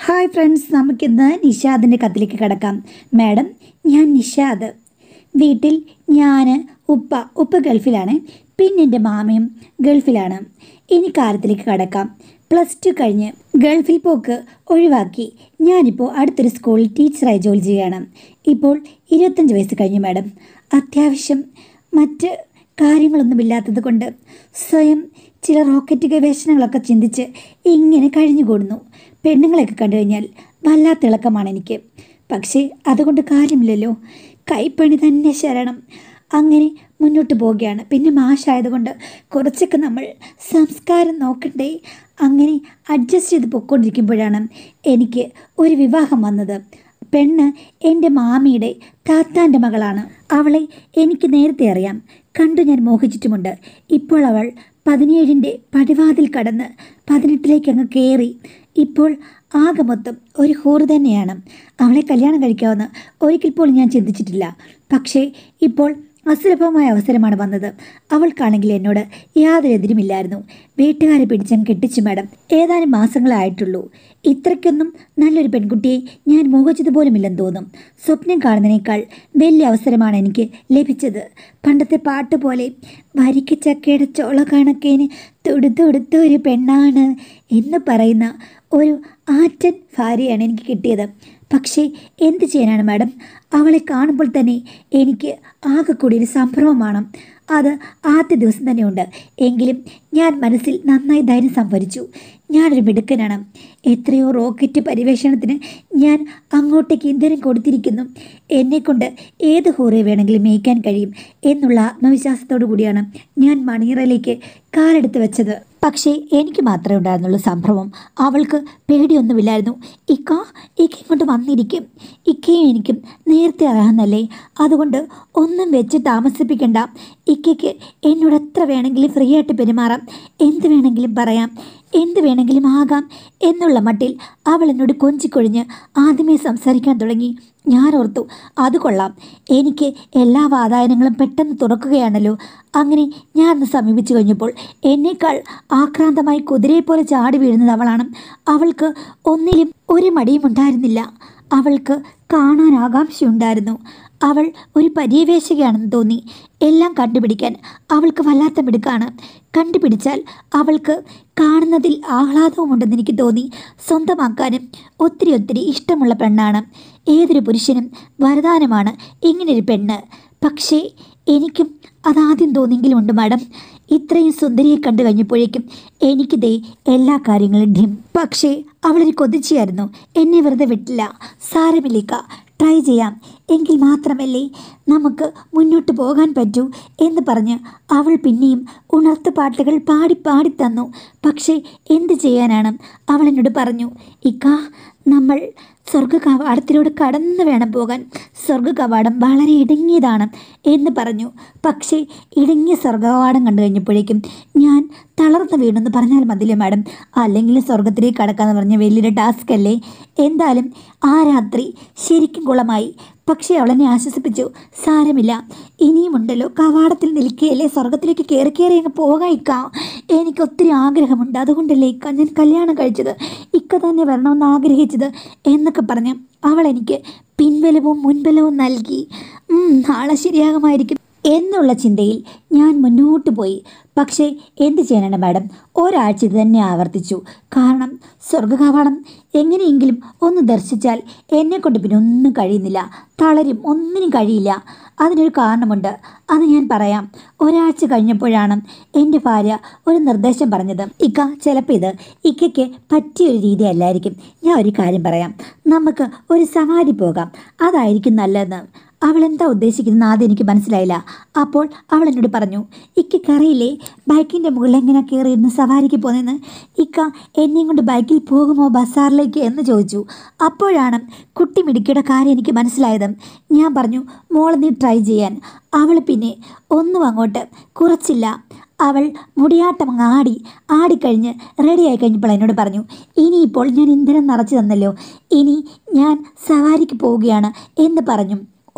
hi friends നമുക്കിന്ന് നിഷാദിൻ്റെ കത്തിലേക്ക് കിടക്കാം madam ഞാൻ നിഷാദ് വീട്ടിൽ ഞാൻ ഉപ്പ ഉപ്പ ഗൾഫിലാണ് പിന്നെ എൻ്റെ മാമയും ഗൾഫിലാണ് ഇനി കാര്യത്തിലേക്ക് കടക്കാം പ്ലസ് ടു കഴിഞ്ഞ് ഗൾഫിൽ പോക്ക് ഒഴിവാക്കി ഞാനിപ്പോൾ അടുത്തൊരു സ്കൂളിൽ ടീച്ചറായി ജോലി ചെയ്യുകയാണ് ഇപ്പോൾ ഇരുപത്തഞ്ച് വയസ്സ് കഴിഞ്ഞു മാഡം അത്യാവശ്യം മറ്റ് കാര്യങ്ങളൊന്നുമില്ലാത്തത് കൊണ്ട് സ്വയം ചില റോക്കറ്റ് ഗവേഷണങ്ങളൊക്കെ ചിന്തിച്ച് ഇങ്ങനെ കഴിഞ്ഞുകൂടുന്നു പെണ്ണുങ്ങളെയൊക്കെ കണ്ടു കഴിഞ്ഞാൽ വല്ലാത്ത ഇളക്കമാണ് എനിക്ക് പക്ഷേ അതുകൊണ്ട് കാര്യമില്ലല്ലോ കൈപ്പണി തന്നെ ശരണം അങ്ങനെ മുന്നോട്ട് പോവുകയാണ് പിന്നെ മാഷായതുകൊണ്ട് കുറച്ചൊക്കെ നമ്മൾ സംസ്കാരം നോക്കണ്ടേ അങ്ങനെ അഡ്ജസ്റ്റ് ചെയ്ത് പൊയ്ക്കൊണ്ടിരിക്കുമ്പോഴാണ് എനിക്ക് ഒരു വിവാഹം വന്നത് പെണ്ണ് എൻ്റെ മാമിയുടെ താത്താൻ്റെ മകളാണ് അവളെ എനിക്ക് നേരത്തെ അറിയാം കണ്ടു ഞാൻ മോഹിച്ചിട്ടുമുണ്ട് ഇപ്പോൾ അവൾ പതിനേഴിൻ്റെ പടിവാതിൽ കടന്ന് പതിനെട്ടിലേക്ക് അങ്ങ് കയറി ഇപ്പോൾ ആകെ മൊത്തം ഒരു ഹൂറ് തന്നെയാണ് അവളെ കല്യാണം കഴിക്കാമെന്ന് ഒരിക്കൽ പോലും ഞാൻ ചിന്തിച്ചിട്ടില്ല പക്ഷേ ഇപ്പോൾ അസുലഭമായ അവസരമാണ് വന്നത് അവൾക്കാണെങ്കിൽ എന്നോട് യാതൊരു എതിരുമില്ലായിരുന്നു വീട്ടുകാരെ പിടിച്ചങ്ങ് കെട്ടിച്ചു മാഡം ഏതാനും മാസങ്ങളായിട്ടുള്ളൂ ഇത്രയ്ക്കൊന്നും നല്ലൊരു പെൺകുട്ടിയെ ഞാൻ മോഹിച്ചത് പോലുമില്ലെന്ന് തോന്നും സ്വപ്നം കാണുന്നതിനേക്കാൾ വലിയ അവസരമാണ് എനിക്ക് ലഭിച്ചത് പണ്ടത്തെ പാട്ട് പോലെ വരിക്ക് ചക്കയുടെ ചോള കണക്കേന് തുടുത്തുടുത്ത ഒരു പെണ്ണാണ് എന്ന് പറയുന്ന ഒരു ആറ്റൻ ഭാര്യയാണ് എനിക്ക് കിട്ടിയത് പക്ഷേ എന്ത് ചെയ്യാനാണ് മാഡം അവളെ കാണുമ്പോൾ തന്നെ എനിക്ക് ആകെ കൂടി ഒരു സംഭ്രമമാണ് അത് ആദ്യ ദിവസം തന്നെയുണ്ട് എങ്കിലും ഞാൻ മനസ്സിൽ നന്നായി ധൈര്യം സംഭരിച്ചു ഞാനൊരു മിടുക്കനാണ് എത്രയോ റോക്കറ്റ് പരിവേഷണത്തിന് ഞാൻ അങ്ങോട്ടേക്ക് ഇന്ധനം കൊടുത്തിരിക്കുന്നു എന്നെക്കൊണ്ട് ഏത് ഹോറെ വേണമെങ്കിലും മേയ്ക്കാൻ കഴിയും എന്നുള്ള ആത്മവിശ്വാസത്തോടു കൂടിയാണ് ഞാൻ മണിയറയിലേക്ക് കാലെടുത്ത് വെച്ചത് പക്ഷേ എനിക്ക് മാത്രമേ ഉണ്ടായിരുന്നുള്ളൂ സംഭവം അവൾക്ക് പേടിയൊന്നുമില്ലായിരുന്നു ഇക്ക ഇക്ക ഇങ്ങോട്ട് വന്നിരിക്കും ഇക്കയും എനിക്കും നേരത്തെ അറിയാമെന്നല്ലേ അതുകൊണ്ട് ഒന്നും വെച്ച് താമസിപ്പിക്കണ്ട ഇക്കയ്ക്ക് എന്നോട് എത്ര വേണമെങ്കിലും ഫ്രീ ആയിട്ട് പെരുമാറാം എന്ത് വേണമെങ്കിലും പറയാം എന്ത് വേണമെങ്കിലും ആകാം എന്നുള്ള മട്ടിൽ അവൾ എന്നോട് കൊഞ്ചിക്കൊഴിഞ്ഞ് ആദ്യമേ സംസാരിക്കാൻ തുടങ്ങി ഞാൻ ഓർത്തു അത് കൊള്ളാം എനിക്ക് എല്ലാ വാതായനങ്ങളും പെട്ടെന്ന് തുറക്കുകയാണല്ലോ അങ്ങനെ ഞാൻ ഒന്ന് സമീപിച്ചു കഴിഞ്ഞപ്പോൾ എന്നേക്കാൾ ആക്രാന്തമായി കുതിരയെ പോലെ ചാടി വീഴുന്നത് അവളാണ് അവൾക്ക് ഒന്നിലും ഒരു മടിയും ഉണ്ടായിരുന്നില്ല അവൾക്ക് കാണാൻ ആകാംക്ഷയുണ്ടായിരുന്നു അവൾ ഒരു പര്യവേശകയാണെന്ന് തോന്നി എല്ലാം കണ്ടുപിടിക്കാൻ അവൾക്ക് വല്ലാത്ത മിടുക്കാണ് കണ്ടുപിടിച്ചാൽ അവൾക്ക് കാണുന്നതിൽ ആഹ്ലാദവുമുണ്ടെന്ന് എനിക്ക് തോന്നി സ്വന്തമാക്കാനും ഒത്തിരി ഒത്തിരി ഇഷ്ടമുള്ള പെണ്ണാണ് ഏതൊരു പുരുഷനും വരദാനമാണ് ഇങ്ങനൊരു പെണ്ണ് പക്ഷേ എനിക്കും അതാദ്യം തോന്നിയെങ്കിലും ഉണ്ട് മാഡം ഇത്രയും സുന്ദരിയെ കണ്ടു കഴിഞ്ഞപ്പോഴേക്കും എനിക്കിതേ എല്ലാ കാര്യങ്ങളും ഡിം പക്ഷേ അവളൊരു കൊതിച്ചിയായിരുന്നു എന്നെ വെറുതെ വിട്ടില്ല സാരമില്ലിക്ക ട്രൈ ചെയ്യാം എങ്കിൽ മാത്രമല്ലേ നമുക്ക് മുന്നോട്ട് പോകാൻ പറ്റൂ എന്ന് പറഞ്ഞ് അവൾ പിന്നെയും ഉണർത്ത് പാട്ടുകൾ പാടി പാടി തന്നു പക്ഷേ എന്ത് ചെയ്യാനാണ് അവൾ എന്നോട് പറഞ്ഞു ഇക്ക നമ്മൾ സ്വർഗ കവാടത്തിലൂടെ കടന്നു വേണം പോകാൻ സ്വർഗ കവാടം വളരെ ഇടുങ്ങിയതാണ് എന്ന് പറഞ്ഞു പക്ഷേ ഇടുങ്ങിയ സ്വർഗകവാടം കണ്ടു കഴിഞ്ഞപ്പോഴേക്കും ഞാൻ തളർന്നു വീണെന്ന് പറഞ്ഞാൽ മതില്ലേ മാഡം അല്ലെങ്കിൽ സ്വർഗത്തിലേക്ക് കടക്കാന്ന് പറഞ്ഞ വലിയൊരു ടാസ്ക് അല്ലേ എന്തായാലും ആ രാത്രി ശരിക്കും കുളമായി പക്ഷേ അവളെന്നെ ആശ്വസിപ്പിച്ചു സാരമില്ല ഇനിയുമുണ്ടല്ലോ കവാടത്തിൽ നിൽക്കുകയല്ലേ സ്വർഗത്തിലേക്ക് കയറി കയറി അങ്ങ് പോകാം എനിക്ക് ഒത്തിരി ആഗ്രഹമുണ്ട് അതുകൊണ്ടല്ലേ ഇക്ക ഞാൻ കല്യാണം കഴിച്ചത് ഇക്ക തന്നെ വരണമെന്ന് ആഗ്രഹിച്ചത് എന്നൊക്കെ പറഞ്ഞ് അവൾ എനിക്ക് പിൻബലവും മുൻബലവും നൽകി ഉം, നാളെ ശരിയാകുമായിരിക്കും എന്നുള്ള ചിന്തയിൽ ഞാൻ മുന്നോട്ട് പോയി പക്ഷേ എന്ത് ചെയ്യാനാണ് മാഡം ഒരാഴ്ച ഇത് തന്നെ ആവർത്തിച്ചു കാരണം സ്വർഗകവാടം എങ്ങനെയെങ്കിലും ഒന്ന് ദർശിച്ചാൽ എന്നെക്കൊണ്ട് പിന്നെ ഒന്നും കഴിയുന്നില്ല തളരും ഒന്നിനും കഴിയില്ല അതിനൊരു കാരണമുണ്ട് അത് ഞാൻ പറയാം ഒരാഴ്ച കഴിഞ്ഞപ്പോഴാണ് എൻ്റെ ഭാര്യ ഒരു നിർദ്ദേശം പറഞ്ഞത് ഇക്ക ചിലപ്പോൾ ഇത് ഇക്കയ്ക്ക് പറ്റിയൊരു രീതി അല്ലായിരിക്കും ഞാൻ ഒരു കാര്യം പറയാം നമുക്ക് ഒരു സവാരി പോകാം അതായിരിക്കും നല്ലതെന്ന് അവൾ എന്താ ഉദ്ദേശിക്കുന്നത് ആദ്യം എനിക്ക് മനസ്സിലായില്ല അപ്പോൾ അവൾ എന്നോട് പറഞ്ഞു ഇക്കറിയില്ലേ ബൈക്കിൻ്റെ മുകളിൽ എങ്ങനെ കയറി ഇരുന്ന് സവാരിക്ക് പോകുന്നതെന്ന് ഇക്ക എന്നെയും കൊണ്ട് ബൈക്കിൽ പോകുമോ ബസാറിലേക്ക് എന്ന് ചോദിച്ചു അപ്പോഴാണ് കുട്ടി മിടുക്കിയുടെ കാര്യം എനിക്ക് മനസ്സിലായത് ഞാൻ പറഞ്ഞു മോളെ നീ ട്രൈ ചെയ്യാൻ അവൾ പിന്നെ ഒന്നും അങ്ങോട്ട് കുറച്ചില്ല അവൾ മുടിയാട്ടം അങ്ങ് ആടി ആടിക്കഴിഞ്ഞ് റെഡിയായി കഴിഞ്ഞപ്പോൾ എന്നോട് പറഞ്ഞു ഇനിയിപ്പോൾ ഞാൻ ഇന്ധനം നിറച്ചു തന്നല്ലോ ഇനി ഞാൻ സവാരിക്ക് പോവുകയാണ് എന്ന് പറഞ്ഞു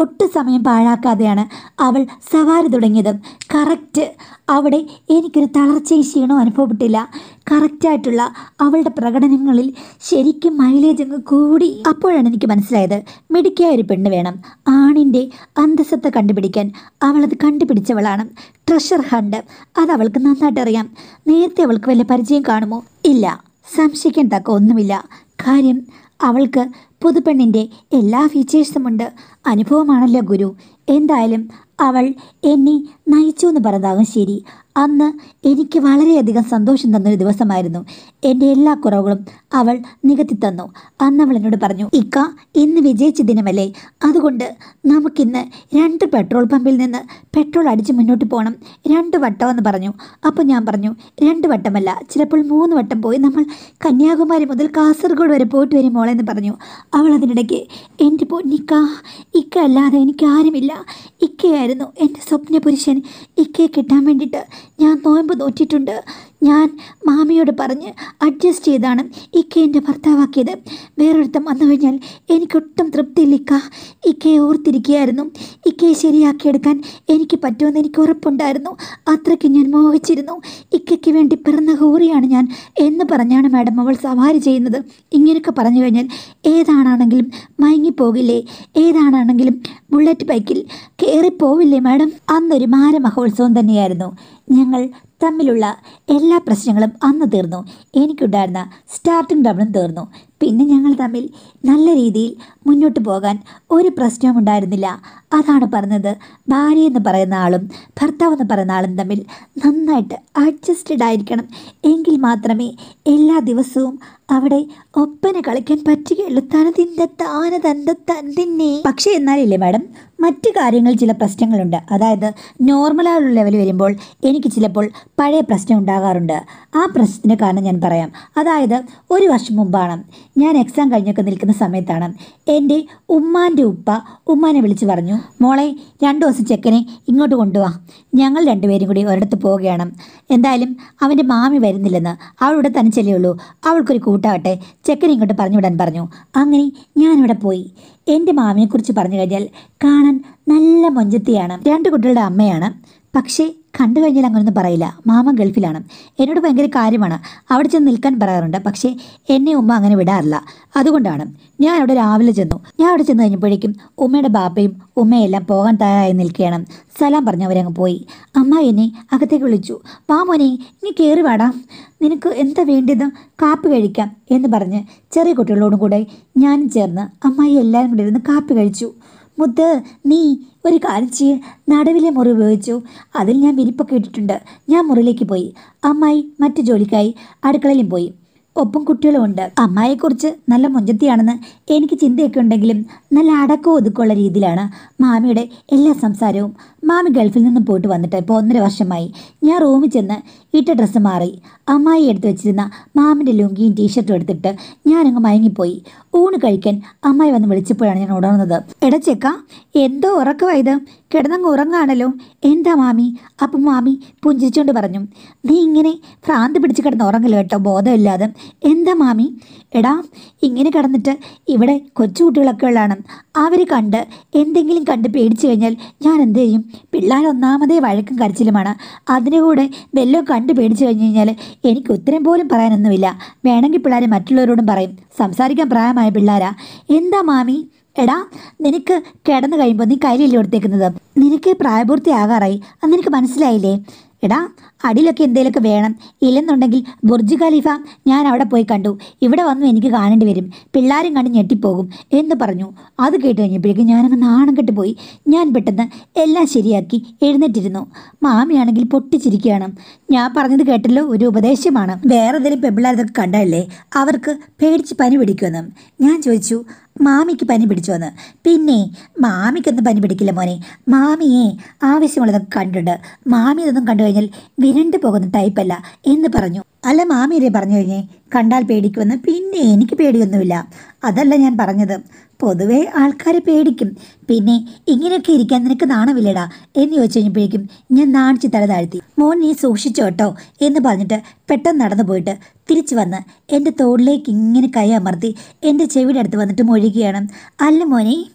ഒട്ടും സമയം പാഴാക്കാതെയാണ് അവൾ സവാരി തുടങ്ങിയത് കറക്റ്റ് അവിടെ എനിക്കൊരു തളർച്ചയും ക്ഷീണവും അനുഭവപ്പെട്ടില്ല കറക്റ്റായിട്ടുള്ള അവളുടെ പ്രകടനങ്ങളിൽ ശരിക്കും മൈലേജ് അങ്ങ് കൂടി അപ്പോഴാണ് എനിക്ക് മനസ്സിലായത് മിടുക്കിയായ ഒരു പെണ്ണ് വേണം ആണിൻ്റെ അന്തസ്സത്തെ കണ്ടുപിടിക്കാൻ അവളത് കണ്ടുപിടിച്ചവളാണ് ട്രഷർ ഹണ്ട് അത് അവൾക്ക് നന്നായിട്ട് അറിയാം നേരത്തെ അവൾക്ക് വല്ല പരിചയം കാണുമോ ഇല്ല സംശയിക്കാൻ തക്ക ഒന്നുമില്ല കാര്യം അവൾക്ക് പുതുപ്പെണ്ണിൻ്റെ എല്ലാ ഫീച്ചേഴ്സും ഉണ്ട് അനുഭവമാണല്ലോ ഗുരു എന്തായാലും അവൾ എന്നെ നയിച്ചു എന്ന് പറഞ്ഞതാകും ശരി അന്ന് എനിക്ക് വളരെയധികം സന്തോഷം തന്നൊരു ദിവസമായിരുന്നു എൻ്റെ എല്ലാ കുറവുകളും അവൾ നികത്തി തന്നു അന്ന് അവൾ എന്നോട് പറഞ്ഞു ഇക്ക ഇന്ന് വിജയിച്ച ദിനമല്ലേ അതുകൊണ്ട് നമുക്കിന്ന് രണ്ട് പെട്രോൾ പമ്പിൽ നിന്ന് പെട്രോൾ അടിച്ച് മുന്നോട്ട് പോകണം രണ്ട് വട്ടമെന്ന് പറഞ്ഞു അപ്പോൾ ഞാൻ പറഞ്ഞു രണ്ട് വട്ടമല്ല ചിലപ്പോൾ മൂന്ന് വട്ടം പോയി നമ്മൾ കന്യാകുമാരി മുതൽ കാസർഗോഡ് വരെ പോയിട്ട് വരും മോളെന്ന് പറഞ്ഞു അവൾ അതിനിടയ്ക്ക് എൻ്റെ പൊന്നിക്ക ഇക്ക അല്ലാതെ എനിക്ക് ആരുമില്ല ഇക്കയായിരുന്നു എൻ്റെ സ്വപ്ന പുരുഷൻ ഇക്കയെ കിട്ടാൻ വേണ്ടിയിട്ട് ഞാൻ നോയമ്പ് നോറ്റിട്ടുണ്ട് ഞാൻ മാമിയോട് പറഞ്ഞ് അഡ്ജസ്റ്റ് ചെയ്താണ് ഇക്ക എൻ്റെ ഭർത്താവാക്കിയത് വേറൊരുത്തം വന്നു കഴിഞ്ഞാൽ എനിക്കൊട്ടും തൃപ്തിയില്ല ഇക്ക ഇക്കയെ ഓർത്തിരിക്കുകയായിരുന്നു ഇക്കയെ ശരിയാക്കിയെടുക്കാൻ എനിക്ക് പറ്റുമെന്ന് എനിക്ക് ഉറപ്പുണ്ടായിരുന്നു അത്രയ്ക്ക് ഞാൻ മോഹിച്ചിരുന്നു ഇക്കയ്ക്ക് വേണ്ടി പിറന്ന ഹൂറിയാണ് ഞാൻ എന്ന് പറഞ്ഞാണ് മാഡം അവൾ സവാരി ചെയ്യുന്നത് ഇങ്ങനെയൊക്കെ പറഞ്ഞു കഴിഞ്ഞാൽ ഏതാണാണെങ്കിലും മയങ്ങിപ്പോകില്ലേ ഏതാണാണെങ്കിലും ബുള്ളറ്റ് ബൈക്കിൽ കയറിപ്പോവില്ലേ മാഡം അന്നൊരു മാര മഹോത്സവം തന്നെയായിരുന്നു ഞങ്ങൾ തമ്മിലുള്ള എല്ലാ പ്രശ്നങ്ങളും അന്ന് തീർന്നു എനിക്കുണ്ടായിരുന്ന സ്റ്റാർട്ടിംഗ് ഡബിളും തീർന്നു പിന്നെ ഞങ്ങൾ തമ്മിൽ നല്ല രീതിയിൽ മുന്നോട്ട് പോകാൻ ഒരു പ്രശ്നവും ഉണ്ടായിരുന്നില്ല അതാണ് പറഞ്ഞത് ഭാര്യ എന്ന് പറയുന്ന ആളും ഭർത്താവ് എന്ന് പറയുന്ന ആളും തമ്മിൽ നന്നായിട്ട് അഡ്ജസ്റ്റഡ് ആയിരിക്കണം എങ്കിൽ മാത്രമേ എല്ലാ ദിവസവും അവിടെ ഒപ്പന കളിക്കാൻ പറ്റുകയുള്ളൂ തനതിൻ്റെ താന തൻ്റെ തന്നിന്നെ പക്ഷേ എന്നാലില്ലേ മാഡം മറ്റു കാര്യങ്ങൾ ചില പ്രശ്നങ്ങളുണ്ട് അതായത് നോർമലായുള്ള ലെവൽ വരുമ്പോൾ എനിക്ക് ചിലപ്പോൾ പഴയ പ്രശ്നം ഉണ്ടാകാറുണ്ട് ആ പ്രശ്നത്തിന് കാരണം ഞാൻ പറയാം അതായത് ഒരു വർഷം മുമ്പാണ് ഞാൻ എക്സാം കഴിഞ്ഞൊക്കെ നിൽക്കുന്ന സമയത്താണ് എൻ്റെ ഉമ്മാൻ്റെ ഉപ്പ ഉമ്മാനെ വിളിച്ച് പറഞ്ഞു മോളെ രണ്ടു ദിവസം ചെക്കനെ ഇങ്ങോട്ട് കൊണ്ടുപോവാ ഞങ്ങൾ രണ്ടുപേരും കൂടി ഒരിടത്ത് പോവുകയാണ് എന്തായാലും അവൻ്റെ മാമി വരുന്നില്ലെന്ന് അവളിവിടെ തനിച്ചല്ലേ ഉള്ളൂ അവൾക്കൊരു കൂട്ടാവട്ടെ ചെക്കനെ ഇങ്ങോട്ട് പറഞ്ഞു വിടാൻ പറഞ്ഞു അങ്ങനെ ഞാനിവിടെ പോയി എൻ്റെ മാമിയെക്കുറിച്ച് പറഞ്ഞു കഴിഞ്ഞാൽ കാണാൻ നല്ല മൊഞ്ചത്തിയാണ് രണ്ട് കുട്ടികളുടെ അമ്മയാണ് പക്ഷേ കണ്ടു കഴിഞ്ഞാൽ അങ്ങനെയൊന്നും പറയില്ല മാമ ഗൾഫിലാണ് എന്നോട് ഭയങ്കര കാര്യമാണ് അവിടെ ചെന്ന് നിൽക്കാൻ പറയാറുണ്ട് പക്ഷേ എന്നെ ഉമ്മ അങ്ങനെ വിടാറില്ല അതുകൊണ്ടാണ് ഞാൻ അവിടെ രാവിലെ ചെന്നു ഞാൻ അവിടെ ചെന്ന് കഴിഞ്ഞപ്പോഴേക്കും ഉമ്മയുടെ ബാപ്പയും ഉമ്മയെല്ലാം പോകാൻ തയ്യാറായി നിൽക്കുകയാണ് സലാം പറഞ്ഞ് അവരങ്ങ് പോയി അമ്മ എന്നെ അകത്തേക്ക് വിളിച്ചു മാമോനെ നീ കയറി വാടാ നിനക്ക് എന്താ വേണ്ടത് കാപ്പി കഴിക്കാം എന്ന് പറഞ്ഞ് ചെറിയ കുട്ടികളോടും കൂടെ ഞാനും ചേർന്ന് അമ്മായി എല്ലാവരും കൂടെ ഇരുന്ന് കാപ്പി കഴിച്ചു മുത്ത് നീ ഒരു കാര്യം ചെയ്യ് നടുവിലെ മുറി ഉപയോഗിച്ചു അതിൽ ഞാൻ വിരിപ്പൊക്കെ ഇട്ടിട്ടുണ്ട് ഞാൻ മുറിയിലേക്ക് പോയി അമ്മായി മറ്റു ജോലിക്കായി അടുക്കളയിലും പോയി ഒപ്പം കുട്ടികളും ഉണ്ട് അമ്മായിയെക്കുറിച്ച് നല്ല മുഞ്ചത്തിയാണെന്ന് എനിക്ക് ചിന്തയൊക്കെ ഉണ്ടെങ്കിലും നല്ല അടക്കവും ഒതുക്കമുള്ള രീതിയിലാണ് മാമിയുടെ എല്ലാ സംസാരവും മാമി ഗൾഫിൽ നിന്ന് പോയിട്ട് വന്നിട്ട് ഇപ്പോൾ ഒന്നര വർഷമായി ഞാൻ റൂമിൽ ചെന്ന് ഇട്ട ഡ്രസ്സ് മാറി അമ്മായി എടുത്തു വെച്ചിരുന്ന മാമിൻ്റെ ലുങ്കിയും ടീഷർട്ടും എടുത്തിട്ട് ഞാനങ്ങ് മയങ്ങിപ്പോയി ഊണ് കഴിക്കാൻ അമ്മായി വന്ന് വിളിച്ചപ്പോഴാണ് ഞാൻ ഉണർന്നത് എടച്ചേക്ക എന്തോ ഉറക്കമായത് കിടന്നങ്ങ് ഉറങ്ങാണല്ലോ എന്താ മാമി അപ്പം മാമി പുഞ്ചിരിച്ചുകൊണ്ട് പറഞ്ഞു നീ ഇങ്ങനെ ഭ്രാന്ത് പിടിച്ച് കിടന്ന് ഉറങ്ങല്ലോ കേട്ടോ ബോധമില്ലാതെ എന്താ മാമി എടാ ഇങ്ങനെ കിടന്നിട്ട് ഇവിടെ കൊച്ചുകുട്ടികളൊക്കെ ഉള്ളതാണ് അവർ കണ്ട് എന്തെങ്കിലും കണ്ട് പേടിച്ചു കഴിഞ്ഞാൽ ഞാൻ എന്ത് ചെയ്യും പിള്ളേർ ഒന്നാമതേ വഴക്കും കരച്ചിലുമാണ് അതിൻ്റെ കൂടെ വല്ലതും കണ്ട് പേടിച്ചു കഴിഞ്ഞ് കഴിഞ്ഞാൽ എനിക്ക് ഉത്തരം പോലും പറയാനൊന്നുമില്ല വേണമെങ്കിൽ പിള്ളേർ മറ്റുള്ളവരോടും പറയും സംസാരിക്കാൻ പ്രായമായ പിള്ളേരാ എന്താ മാമി എടാ നിനക്ക് കിടന്നു കഴിയുമ്പോൾ നീ കയ്യിലല്ലേ കൊടുത്തേക്കുന്നത് നിനക്ക് പ്രായപൂർത്തിയാകാറായി അത് നിനക്ക് മനസ്സിലായില്ലേ എടാ അടിയിലൊക്കെ എന്തെങ്കിലുമൊക്കെ വേണം ഇല്ലെന്നുണ്ടെങ്കിൽ ബുർജ് ഖലീഫ ഞാൻ അവിടെ പോയി കണ്ടു ഇവിടെ വന്നു എനിക്ക് കാണേണ്ടി വരും പിള്ളേരും കണ്ട് ഞെട്ടിപ്പോകും എന്ന് പറഞ്ഞു അത് കേട്ട് കഴിഞ്ഞപ്പോഴേക്കും ഞാനങ്ങ് നാണം കെട്ട് പോയി ഞാൻ പെട്ടെന്ന് എല്ലാം ശരിയാക്കി എഴുന്നേറ്റിരുന്നു മാമിയാണെങ്കിൽ പൊട്ടിച്ചിരിക്കുകയാണ് ഞാൻ പറഞ്ഞത് കേട്ടല്ലോ ഒരു ഉപദേശമാണ് വേറെ എന്തെങ്കിലും പെമ്പിള്ളേരതൊക്കെ കണ്ടല്ലേ അവർക്ക് പേടിച്ച് പനി പിടിക്കുമെന്ന് ഞാൻ ചോദിച്ചു മാമിക്ക് പനി പിടിച്ചോന്ന് പിന്നെ മാമിക്കൊന്നും പനി പിടിക്കില്ല മോനെ മാമിയെ ആവശ്യമുള്ളതൊക്കെ കണ്ടിട്ടുണ്ട് മാമി ഇതൊന്നും കണ്ടു കഴിഞ്ഞാൽ വിരണ്ടു പോകുന്ന ടൈപ്പല്ല എന്ന് പറഞ്ഞു അല്ല മാമിയരെ പറഞ്ഞു കഴിഞ്ഞേ കണ്ടാൽ പേടിക്കുമെന്ന് പിന്നെ എനിക്ക് പേടിയൊന്നുമില്ല അതല്ല ഞാൻ പറഞ്ഞത് പൊതുവെ ആൾക്കാരെ പേടിക്കും പിന്നെ ഇങ്ങനെയൊക്കെ ഇരിക്കാൻ നിനക്ക് നാണമില്ലടാ എന്ന് ചോദിച്ചു കഴിഞ്ഞപ്പോഴേക്കും ഞാൻ നാണിച്ച് തല താഴ്ത്തി മോൻ നീ സൂക്ഷിച്ചോ കേട്ടോ എന്ന് പറഞ്ഞിട്ട് പെട്ടെന്ന് നടന്നു പോയിട്ട് തിരിച്ചു വന്ന് എൻ്റെ തോളിലേക്ക് ഇങ്ങനെ കൈ അമർത്തി എൻ്റെ ചെവിയുടെ അടുത്ത് വന്നിട്ട് മൊഴിക്കുകയാണ് അല്ല മോനെ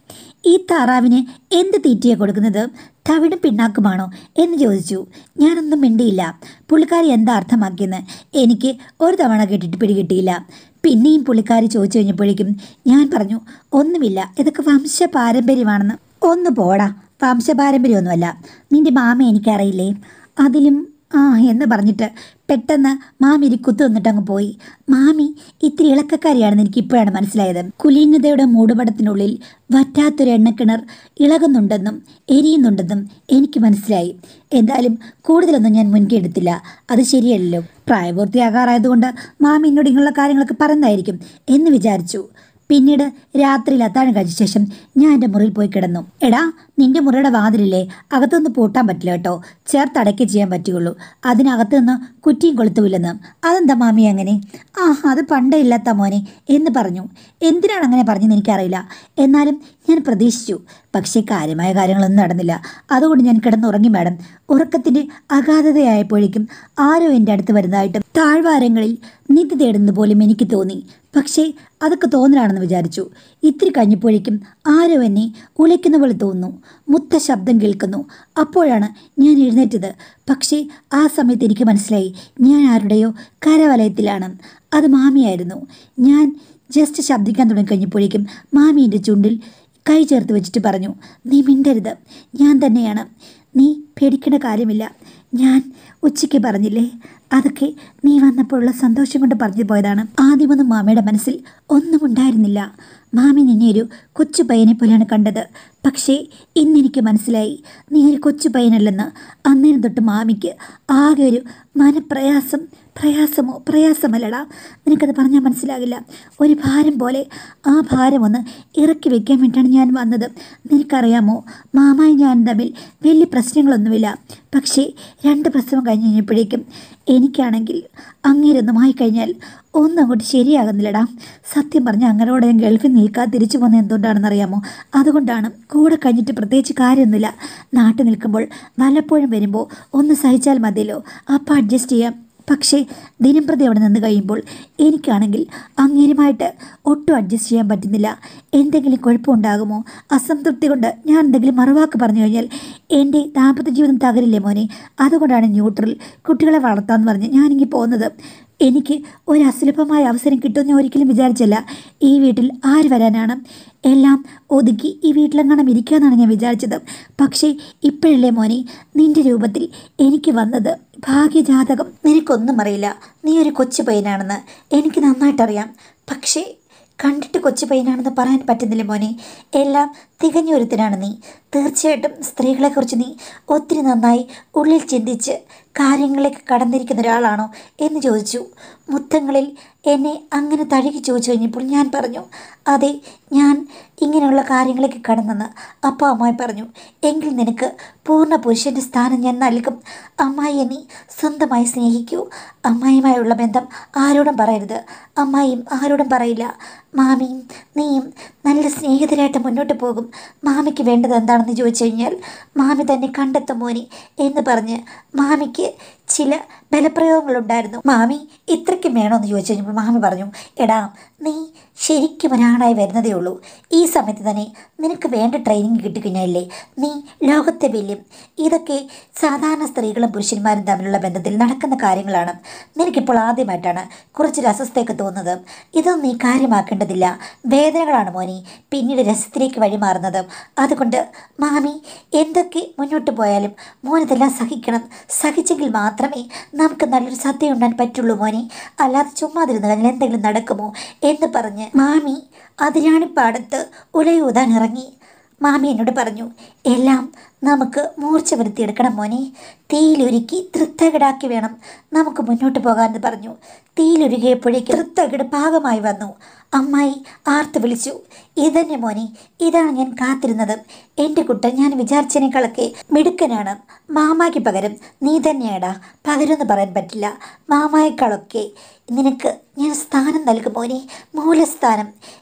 ഈ താറാവിന് എന്ത് തീറ്റയാണ് കൊടുക്കുന്നത് തവിടും പിണ്ണാക്കുമാണോ എന്ന് ചോദിച്ചു ഞാനൊന്നും മിണ്ടിയില്ല പുള്ളിക്കാരി എന്താ അർത്ഥമാക്കിയെന്ന് എനിക്ക് ഒരു തവണ കേട്ടിട്ട് പിടികിട്ടിയില്ല പിന്നെയും പുള്ളിക്കാരി ചോദിച്ചു കഴിഞ്ഞപ്പോഴേക്കും ഞാൻ പറഞ്ഞു ഒന്നുമില്ല ഇതൊക്കെ വംശ പാരമ്പര്യമാണെന്ന് ഒന്ന് പോടാ വംശ പാരമ്പര്യമൊന്നുമല്ല നിന്റെ മാമ എനിക്കറിയില്ലേ അതിലും ആ എന്ന് പറഞ്ഞിട്ട് പെട്ടെന്ന് മാമി ഒരു കുത്തു വന്നിട്ട് അങ്ങ് പോയി മാമി ഇത്തിരി ഇളക്കക്കാരിയാണെന്ന് എനിക്ക് ഇപ്പോഴാണ് മനസ്സിലായത് കുലീനതയുടെ മൂടുപടത്തിനുള്ളിൽ വറ്റാത്തൊരു എണ്ണക്കിണർ ഇളകുന്നുണ്ടെന്നും എരിയുന്നുണ്ടെന്നും എനിക്ക് മനസ്സിലായി എന്തായാലും കൂടുതലൊന്നും ഞാൻ മുൻകൈ എടുത്തില്ല അത് ശരിയല്ലല്ലോ പ്രായപൂർത്തിയാകാറായതുകൊണ്ട് മാമി എന്നോട് ഇങ്ങനെയുള്ള കാര്യങ്ങളൊക്കെ പറയുന്നതായിരിക്കും എന്ന് വിചാരിച്ചു പിന്നീട് രാത്രിയിൽ അത്താഴം കഴിച്ച ശേഷം ഞാൻ എൻ്റെ മുറിയിൽ പോയി കിടന്നു എടാ നിന്റെ മുറിയുടെ വാതിലില്ലേ അകത്തുനിന്ന് പൂട്ടാൻ പറ്റില്ല കേട്ടോ ചേർത്തടയ്ക്കേ ചെയ്യാൻ പറ്റുകയുള്ളൂ അതിനകത്ത് നിന്ന് കുറ്റിയും കൊളുത്തുമില്ലെന്ന് അതെന്താ മാമി അങ്ങനെ ആ അത് പണ്ടേ ഇല്ലാത്ത മോനെ എന്ന് പറഞ്ഞു എന്തിനാണ് അങ്ങനെ പറഞ്ഞതെന്ന് എനിക്കറിയില്ല എന്നാലും ഞാൻ പ്രതീക്ഷിച്ചു പക്ഷേ കാര്യമായ കാര്യങ്ങളൊന്നും നടന്നില്ല അതുകൊണ്ട് ഞാൻ കിടന്നുറങ്ങി മാഡം ഉറക്കത്തിൻ്റെ അഗാധതയായപ്പോഴേക്കും ആരോ എൻ്റെ അടുത്ത് വരുന്നതായിട്ടും താഴ്വാരങ്ങളിൽ നിധി തേടുന്നത് പോലും എനിക്ക് തോന്നി പക്ഷേ അതൊക്കെ തോന്നലാണെന്ന് വിചാരിച്ചു ഇത്തിരി കഴിഞ്ഞപ്പോഴേക്കും ആരോ എന്നെ ഉലയ്ക്കുന്ന പോലെ തോന്നുന്നു മുത്ത ശബ്ദം കേൾക്കുന്നു അപ്പോഴാണ് ഞാൻ എഴുന്നേറ്റത് പക്ഷേ ആ സമയത്ത് എനിക്ക് മനസ്സിലായി ഞാൻ ആരുടെയോ കരവലയത്തിലാണ് അത് മാമിയായിരുന്നു ഞാൻ ജസ്റ്റ് ശബ്ദിക്കാൻ തുടങ്ങിക്കഴിഞ്ഞപ്പോഴേക്കും മാമി എൻ്റെ ചുണ്ടിൽ കൈ ചേർത്ത് വെച്ചിട്ട് പറഞ്ഞു നീ മിണ്ടരുത് ഞാൻ തന്നെയാണ് നീ പേടിക്കേണ്ട കാര്യമില്ല ഞാൻ ഉച്ചയ്ക്ക് പറഞ്ഞില്ലേ അതൊക്കെ നീ വന്നപ്പോഴുള്ള സന്തോഷം കൊണ്ട് പറഞ്ഞു പോയതാണ് ആദ്യമൊന്നും മാമയുടെ മനസ്സിൽ ഒന്നും ഉണ്ടായിരുന്നില്ല മാമി നിന്നെ ഒരു കൊച്ചു പയ്യനെ പോലെയാണ് കണ്ടത് പക്ഷേ ഇന്നെനിക്ക് മനസ്സിലായി നീ ഒരു കൊച്ചു പയ്യനല്ലെന്ന് അന്നേരം തൊട്ട് മാമിക്ക് ആകെ ഒരു മനപ്രയാസം പ്രയാസമോ പ്രയാസമല്ലടാ നിനക്കത് പറഞ്ഞാൽ മനസ്സിലാകില്ല ഒരു ഭാരം പോലെ ആ ഭാരം ഒന്ന് ഇറക്കി വെക്കാൻ വേണ്ടിയാണ് ഞാൻ വന്നത് നിനക്കറിയാമോ മാമായി ഞാൻ തമ്മിൽ വലിയ പ്രശ്നങ്ങളൊന്നുമില്ല പക്ഷേ രണ്ട് പ്രസവം കഴിഞ്ഞ് കഴിഞ്ഞപ്പോഴേക്കും എനിക്കാണെങ്കിൽ അങ്ങേരൊന്നുമായി കഴിഞ്ഞാൽ ഒന്നും അങ്ങോട്ട് ശരിയാകുന്നില്ലടാ സത്യം പറഞ്ഞാൽ അങ്ങനോട് ഞാൻ ഗൾഫിൽ നിൽക്കാതെ തിരിച്ചു പോകുന്നത് എന്തുകൊണ്ടാണെന്ന് അറിയാമോ അതുകൊണ്ടാണ് കൂടെ കഴിഞ്ഞിട്ട് പ്രത്യേകിച്ച് കാര്യമൊന്നുമില്ല നാട്ടിൽ നിൽക്കുമ്പോൾ വല്ലപ്പോഴും വരുമ്പോൾ ഒന്ന് സഹിച്ചാൽ മതിയല്ലോ അപ്പം അഡ്ജസ്റ്റ് ചെയ്യാം പക്ഷേ ദിനംപ്രതി അവിടെ നിന്ന് കഴിയുമ്പോൾ എനിക്കാണെങ്കിൽ അങ്ങേരുമായിട്ട് ഒട്ടും അഡ്ജസ്റ്റ് ചെയ്യാൻ പറ്റുന്നില്ല എന്തെങ്കിലും കുഴപ്പമുണ്ടാകുമോ അസംതൃപ്തി കൊണ്ട് ഞാൻ എന്തെങ്കിലും മറുവാക്ക് പറഞ്ഞു കഴിഞ്ഞാൽ എൻ്റെ ദാമ്പത്യ ജീവിതം തകരില്ലേ മോനെ അതുകൊണ്ടാണ് ന്യൂട്രൽ കുട്ടികളെ വളർത്താമെന്ന് പറഞ്ഞ് ഞാനിങ്ങനെ പോകുന്നത് എനിക്ക് ഒരു അസുലഭമായ അവസരം കിട്ടുമെന്ന് ഞാൻ ഒരിക്കലും വിചാരിച്ചില്ല ഈ വീട്ടിൽ ആര് വരാനാണ് എല്ലാം ഒതുക്കി ഈ വീട്ടിലെങ്ങാനും ഇരിക്കാമെന്നാണ് ഞാൻ വിചാരിച്ചത് പക്ഷേ ഇപ്പോഴല്ലേ മോനെ നിന്റെ രൂപത്തിൽ എനിക്ക് വന്നത് ഭാഗ്യജാതകം നിനക്കൊന്നും അറിയില്ല നീ ഒരു കൊച്ചു പയ്യനാണെന്ന് എനിക്ക് നന്നായിട്ടറിയാം പക്ഷേ കണ്ടിട്ട് കൊച്ചു പയ്യനാണെന്ന് പറയാൻ പറ്റുന്നില്ല മോനെ എല്ലാം തികഞ്ഞൊരുത്തനാണ് നീ തീർച്ചയായിട്ടും സ്ത്രീകളെക്കുറിച്ച് നീ ഒത്തിരി നന്നായി ഉള്ളിൽ ചിന്തിച്ച് കാര്യങ്ങളിലേക്ക് കടന്നിരിക്കുന്ന ഒരാളാണോ എന്ന് ചോദിച്ചു മുത്തങ്ങളിൽ എന്നെ അങ്ങനെ തഴുകി ചോദിച്ചു കഴിഞ്ഞപ്പോൾ ഞാൻ പറഞ്ഞു അതെ ഞാൻ ഇങ്ങനെയുള്ള കാര്യങ്ങളിലേക്ക് കടന്നെന്ന് അപ്പോൾ അമ്മായി പറഞ്ഞു എങ്കിൽ നിനക്ക് പൂർണ്ണ പുരുഷൻ്റെ സ്ഥാനം ഞാൻ നൽകും അമ്മായിയെ നീ സ്വന്തമായി സ്നേഹിക്കൂ അമ്മായിയുമായുള്ള ബന്ധം ആരോടും പറയരുത് അമ്മായിയും ആരോടും പറയില്ല മാമിയും നീയും നല്ല സ്നേഹിതരായിട്ട് മുന്നോട്ട് പോകും മാമിക്ക് വേണ്ടത് എന്താണെന്ന് ചോദിച്ചു കഴിഞ്ഞാൽ മാമി തന്നെ കണ്ടെത്തും മോനി എന്ന് പറഞ്ഞ് മാമിക്ക് ചില ബലപ്രയോഗങ്ങളുണ്ടായിരുന്നു മാമി ഇത്രയ്ക്കും വേണമെന്ന് ചോദിച്ചു കഴിഞ്ഞപ്പോൾ മാമി പറഞ്ഞു എടാ നീ ശരിക്കും ഒരാളായി വരുന്നതേ ഉള്ളൂ ഈ സമയത്ത് തന്നെ നിനക്ക് വേണ്ട ട്രെയിനിങ് കിട്ടിക്കഴിഞ്ഞാലേ നീ ലോകത്തെ വെല്ലും ഇതൊക്കെ സാധാരണ സ്ത്രീകളും പുരുഷന്മാരും തമ്മിലുള്ള ബന്ധത്തിൽ നടക്കുന്ന കാര്യങ്ങളാണ് നിനക്കിപ്പോൾ ആദ്യമായിട്ടാണ് കുറച്ചൊരു അസ്വസ്ഥയൊക്കെ തോന്നുന്നത് ഇതൊന്നും നീ കാര്യമാക്കേണ്ടതില്ല വേദനകളാണ് മോനി പിന്നീട് രസത്തിലേക്ക് വഴിമാറുന്നത് അതുകൊണ്ട് മാമി എന്തൊക്കെ മുന്നോട്ട് പോയാലും മോനിതെല്ലാം സഹിക്കണം സഹിച്ചെങ്കിൽ മാത്രമേ നമുക്ക് നല്ലൊരു സദ്യ ഉണ്ടാൻ പറ്റുള്ളൂ മോനെ അല്ലാതെ ചുമ്മാതിരുന്ന് കഴിഞ്ഞാൽ എന്തെങ്കിലും നടക്കുമോ എന്ന് പറഞ്ഞ് മാമി അതിരാണിപ്പാടത്ത് ഉലയൂതാൻ ഇറങ്ങി മാമി എന്നോട് പറഞ്ഞു എല്ലാം നമുക്ക് മൂർച്ച വരുത്തിയെടുക്കണം മോനെ തീയിലൊരുക്കി തൃത്തകിടാക്കി വേണം നമുക്ക് മുന്നോട്ട് പോകാമെന്ന് പറഞ്ഞു തീയിലൊരുകിയപ്പോഴേക്ക് തൃത്തകിട് പാകമായി വന്നു അമ്മായി ആർത്ത് വിളിച്ചു ഇതന്നെ മോനെ ഇതാണ് ഞാൻ കാത്തിരുന്നത് എൻ്റെ കുട്ടൻ ഞാൻ വിചാരിച്ചതിനേക്കാളൊക്കെ മിടുക്കനാണ് മാമായ്ക്ക് പകരം നീ തന്നെയാടാ പകരമെന്ന് പറയാൻ പറ്റില്ല മാമായേക്കാളൊക്കെ നിനക്ക് ഞാൻ സ്ഥാനം നൽകും മോനെ മൂലസ്ഥാനം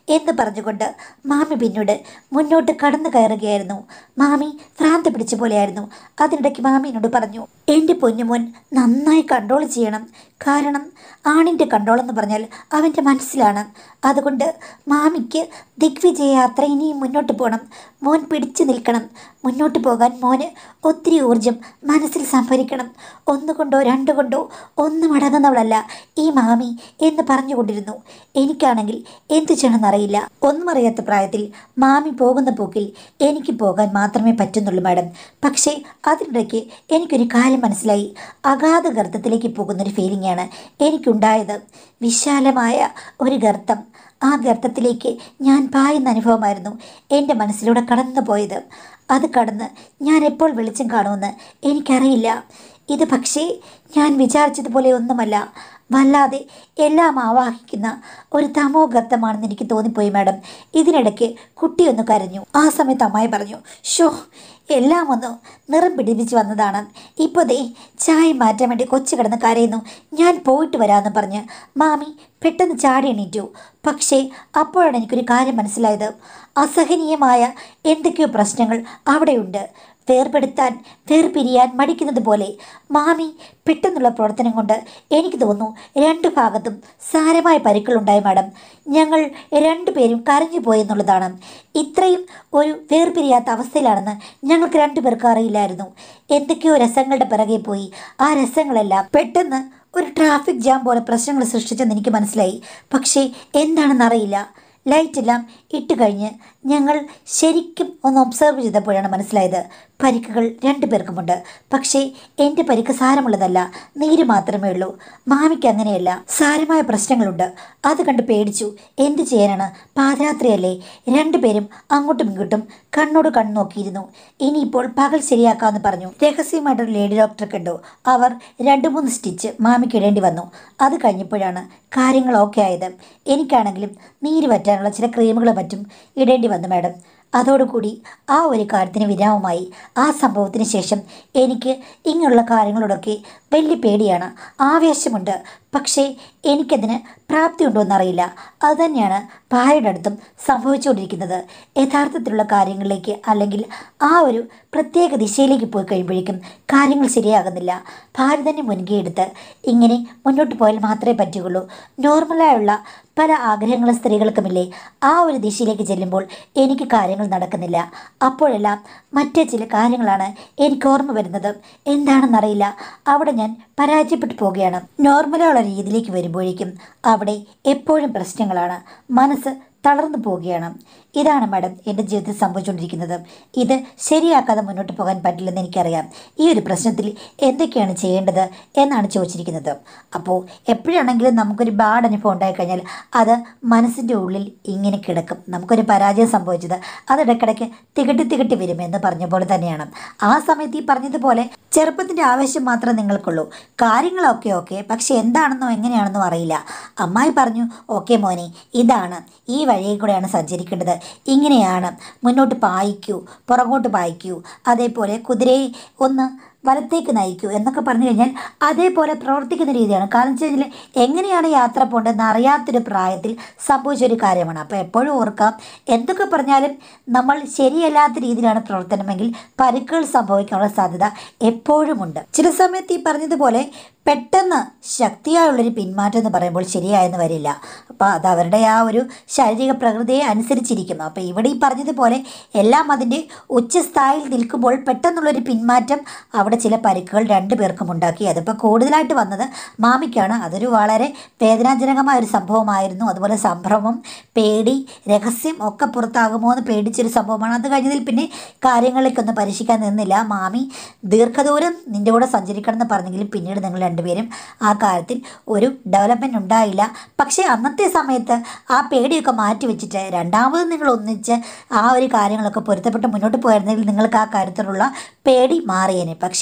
എന്ന് പറഞ്ഞുകൊണ്ട് മാമി പിന്നീട് മുന്നോട്ട് കടന്നു കയറുകയായിരുന്നു മാമി ഭ്രാന്ത് പിടിച്ച പോലെയായിരുന്നു അതിനിടയ്ക്ക് മാമി എന്നോട് പറഞ്ഞു എൻ്റെ പൊന്നുമോൻ നന്നായി കൺട്രോൾ ചെയ്യണം കാരണം ആണിൻ്റെ കൺട്രോൾ എന്ന് പറഞ്ഞാൽ അവൻ്റെ മനസ്സിലാണ് അതുകൊണ്ട് മാമിക്ക് ദിഗ്വിജയ യാത്ര ഇനിയും മുന്നോട്ട് പോകണം മോൻ പിടിച്ചു നിൽക്കണം മുന്നോട്ട് പോകാൻ മോന് ഒത്തിരി ഊർജം മനസ്സിൽ സംഭരിക്കണം ഒന്നുകൊണ്ടോ രണ്ടുകൊണ്ടോ ഒന്നും അടങ്ങുന്നവളല്ല ഈ മാമി എന്ന് പറഞ്ഞുകൊണ്ടിരുന്നു എനിക്കാണെങ്കിൽ എന്തു ചെയ്യണമെന്നറിയില്ല ഒന്നും അറിയാത്ത പ്രായത്തിൽ മാമി പോകുന്ന പോക്കിൽ എനിക്ക് പോകാൻ മാത്രമേ പറ്റുന്നുള്ളൂ മാഡം പക്ഷേ അതിനിടയ്ക്ക് എനിക്കൊരു കാര്യം മനസ്സിലായി അഗാധ ഗർത്തത്തിലേക്ക് പോകുന്നൊരു ഫീലിംഗാണ് എനിക്കുണ്ടായത് വിശാലമായ ഒരു ഗർത്തം ആ ഗർത്തത്തിലേക്ക് ഞാൻ പായുന്ന അനുഭവമായിരുന്നു എൻ്റെ മനസ്സിലൂടെ കടന്നു പോയത് അത് കടന്ന് ഞാൻ എപ്പോൾ വെളിച്ചം കാണുമെന്ന് എനിക്കറിയില്ല ഇത് പക്ഷേ ഞാൻ വിചാരിച്ചതുപോലെ ഒന്നുമല്ല വല്ലാതെ എല്ലാം ആവാഹിക്കുന്ന ഒരു തമോ ഗർത്തമാണെന്ന് എനിക്ക് തോന്നിപ്പോയി മാഡം ഇതിനിടയ്ക്ക് കുട്ടിയൊന്ന് കരഞ്ഞു ആ സമയത്ത് അമ്മായി പറഞ്ഞു ഷോ എല്ലാം ഒന്ന് നിറം പിടിപ്പിച്ച് വന്നതാണ് ഇപ്പോൾ ദേ ചായ മാറ്റാൻ വേണ്ടി കൊച്ചു കിടന്ന് കരയുന്നു ഞാൻ പോയിട്ട് വരാമെന്ന് പറഞ്ഞ് മാമി പെട്ടെന്ന് ചാടി എണീറ്റു പക്ഷേ അപ്പോഴാണ് എനിക്കൊരു കാര്യം മനസ്സിലായത് അസഹനീയമായ എന്തൊക്കെയോ പ്രശ്നങ്ങൾ അവിടെയുണ്ട് വേർപെടുത്താൻ വേർപിരിയാൻ മടിക്കുന്നത് പോലെ മാമി പെട്ടെന്നുള്ള പ്രവർത്തനം കൊണ്ട് എനിക്ക് തോന്നുന്നു രണ്ട് ഭാഗത്തും സാരമായ പരിക്കുകളുണ്ടായി മാഡം ഞങ്ങൾ രണ്ടുപേരും കരഞ്ഞു പോയെന്നുള്ളതാണ് ഇത്രയും ഒരു വേർപിരിയാത്ത അവസ്ഥയിലാണെന്ന് ഞങ്ങൾക്ക് രണ്ടുപേർക്കും അറിയില്ലായിരുന്നു എന്തൊക്കെയോ രസങ്ങളുടെ പിറകെ പോയി ആ രസങ്ങളെല്ലാം പെട്ടെന്ന് ഒരു ട്രാഫിക് ജാം പോലെ പ്രശ്നങ്ങൾ സൃഷ്ടിച്ചെന്ന് എനിക്ക് മനസ്സിലായി പക്ഷേ എന്താണെന്നറിയില്ല ലൈറ്റെല്ലാം ഇട്ട് കഴിഞ്ഞ് ഞങ്ങൾ ശരിക്കും ഒന്ന് ഒബ്സർവ് ചെയ്തപ്പോഴാണ് മനസ്സിലായത് പരിക്കുകൾ രണ്ടു പേർക്കുമുണ്ട് പക്ഷേ എൻ്റെ പരിക്ക് സാരമുള്ളതല്ല നീര് മാത്രമേ ഉള്ളൂ മാമിക്ക് അങ്ങനെയല്ല സാരമായ പ്രശ്നങ്ങളുണ്ട് അത് കണ്ട് പേടിച്ചു എന്ത് ചെയ്യാനാണ് പാതിരാത്രിയല്ലേ രണ്ടുപേരും അങ്ങോട്ടും ഇങ്ങോട്ടും കണ്ണോട് കണ്ണു നോക്കിയിരുന്നു ഇനിയിപ്പോൾ പകൽ ശരിയാക്കാമെന്ന് പറഞ്ഞു രഹസ്യമായിട്ടൊരു ലേഡി ഡോക്ടറെ കണ്ടു അവർ രണ്ട് മൂന്ന് സ്റ്റിച്ച് മാമിക്ക് ഇടേണ്ടി വന്നു അത് കഴിഞ്ഞപ്പോഴാണ് കാര്യങ്ങൾ ഓക്കെ ആയത് എനിക്കാണെങ്കിലും നീര് പറ്റാനുള്ള ചില ക്രീമുകളും മറ്റും ഇടേണ്ടി വന്നു മാഡം അതോടുകൂടി ആ ഒരു കാര്യത്തിന് വിരാമമായി ആ സംഭവത്തിന് ശേഷം എനിക്ക് ഇങ്ങനെയുള്ള കാര്യങ്ങളോടൊക്കെ വലിയ പേടിയാണ് ആവേശമുണ്ട് പക്ഷേ എനിക്കതിന് പ്രാപ്തിയുണ്ടോ എന്നറിയില്ല അതുതന്നെയാണ് ഭാര്യയുടെ അടുത്തും സംഭവിച്ചുകൊണ്ടിരിക്കുന്നത് യഥാർത്ഥത്തിലുള്ള കാര്യങ്ങളിലേക്ക് അല്ലെങ്കിൽ ആ ഒരു പ്രത്യേക ദിശയിലേക്ക് പോയി കഴിയുമ്പോഴേക്കും കാര്യങ്ങൾ ശരിയാകുന്നില്ല ഭാര്യ തന്നെ മുൻകൈ എടുത്ത് ഇങ്ങനെ മുന്നോട്ട് പോയാൽ മാത്രമേ പറ്റുകയുള്ളൂ നോർമലായുള്ള പല ആഗ്രഹങ്ങളും സ്ത്രീകൾക്കുമില്ലേ ആ ഒരു ദിശയിലേക്ക് ചെല്ലുമ്പോൾ എനിക്ക് കാര്യങ്ങൾ നടക്കുന്നില്ല അപ്പോഴെല്ലാം മറ്റേ ചില കാര്യങ്ങളാണ് എനിക്ക് ഓർമ്മ വരുന്നത് എന്താണെന്നറിയില്ല അവിടെ ഞാൻ പരാജയപ്പെട്ടു പോവുകയാണ് നോർമലുള്ള രീതിയിലേക്ക് വരുമ്പോഴേക്കും അവിടെ എപ്പോഴും പ്രശ്നങ്ങളാണ് മനസ്സ് തളർന്നു പോവുകയാണ് ഇതാണ് മാഡം എൻ്റെ ജീവിതത്തിൽ സംഭവിച്ചുകൊണ്ടിരിക്കുന്നത് ഇത് ശരിയാക്കാതെ മുന്നോട്ട് പോകാൻ പറ്റില്ലെന്ന് എനിക്കറിയാം ഈ ഒരു പ്രശ്നത്തിൽ എന്തൊക്കെയാണ് ചെയ്യേണ്ടത് എന്നാണ് ചോദിച്ചിരിക്കുന്നത് അപ്പോൾ എപ്പോഴാണെങ്കിലും നമുക്കൊരു ബാഡ് അനുഭവം ഉണ്ടായിക്കഴിഞ്ഞാൽ അത് മനസ്സിൻ്റെ ഉള്ളിൽ ഇങ്ങനെ കിടക്കും നമുക്കൊരു പരാജയം സംഭവിച്ചത് അത് ഇടയ്ക്കിടയ്ക്ക് തികട്ടി തികട്ടി വരുമെന്ന് പറഞ്ഞ പോലെ തന്നെയാണ് ആ സമയത്ത് ഈ പറഞ്ഞതുപോലെ ചെറുപ്പത്തിൻ്റെ ആവശ്യം മാത്രമേ നിങ്ങൾക്കുള്ളൂ കാര്യങ്ങളൊക്കെ ഓക്കെ പക്ഷെ എന്താണെന്നോ എങ്ങനെയാണെന്നോ അറിയില്ല അമ്മായി പറഞ്ഞു ഓക്കെ മോനെ ഇതാണ് ഈ വഴിയിൽ കൂടെയാണ് സഞ്ചരിക്കേണ്ടത് ഇങ്ങനെയാണ് മുന്നോട്ട് പായിക്കൂ പുറകോട്ട് പായിക്കൂ അതേപോലെ കുതിരയെ ഒന്ന് വലത്തേക്ക് നയിക്കൂ എന്നൊക്കെ പറഞ്ഞു കഴിഞ്ഞാൽ അതേപോലെ പ്രവർത്തിക്കുന്ന രീതിയാണ് കാരണം വെച്ച് കഴിഞ്ഞാൽ എങ്ങനെയാണ് യാത്ര പോകേണ്ടതെന്ന് അറിയാത്തൊരു പ്രായത്തിൽ സംഭവിച്ചൊരു കാര്യമാണ് അപ്പോൾ എപ്പോഴും ഓർക്കാം എന്തൊക്കെ പറഞ്ഞാലും നമ്മൾ ശരിയല്ലാത്ത രീതിയിലാണ് പ്രവർത്തനമെങ്കിൽ പരിക്കുകൾ സംഭവിക്കാനുള്ള സാധ്യത എപ്പോഴും ഉണ്ട് ചില സമയത്ത് ഈ പറഞ്ഞതുപോലെ പെട്ടെന്ന് ശക്തിയായുള്ളൊരു പിന്മാറ്റം എന്ന് പറയുമ്പോൾ ശരിയായെന്ന് വരില്ല അപ്പോൾ അത് അവരുടെ ആ ഒരു ശാരീരിക പ്രകൃതിയെ അനുസരിച്ചിരിക്കും അപ്പോൾ ഇവിടെ ഈ പറഞ്ഞതുപോലെ എല്ലാം അതിൻ്റെ ഉച്ചസ്ഥായിൽ നിൽക്കുമ്പോൾ പെട്ടെന്നുള്ളൊരു പിന്മാറ്റം അവിടെ ചില പരിക്കുകൾ രണ്ടു പേർക്കും ഉണ്ടാക്കി അതിപ്പോൾ കൂടുതലായിട്ട് വന്നത് മാമിക്കാണ് അതൊരു വളരെ വേദനാജനകമായ ഒരു സംഭവമായിരുന്നു അതുപോലെ സംഭ്രമം പേടി രഹസ്യം ഒക്കെ പുറത്താകുമോ എന്ന് പേടിച്ചൊരു സംഭവമാണ് അത് കഴിഞ്ഞതിൽ പിന്നെ കാര്യങ്ങളിലേക്കൊന്നും പരീക്ഷിക്കാൻ നിന്നില്ല മാമി ദീർഘദൂരം നിൻ്റെ കൂടെ സഞ്ചരിക്കണം എന്ന് പറഞ്ഞെങ്കിലും പിന്നീട് നിങ്ങൾ രണ്ടുപേരും ആ കാര്യത്തിൽ ഒരു ഡെവലപ്മെൻറ്റ് ഉണ്ടായില്ല പക്ഷേ അന്നത്തെ സമയത്ത് ആ പേടിയൊക്കെ മാറ്റി വെച്ചിട്ട് രണ്ടാമത് നിങ്ങൾ ഒന്നിച്ച് ആ ഒരു കാര്യങ്ങളൊക്കെ പൊരുത്തപ്പെട്ട് മുന്നോട്ട് പോയിരുന്നെങ്കിൽ നിങ്ങൾക്ക് ആ കാര്യത്തിലുള്ള പേടി മാറിയേനെ പക്ഷേ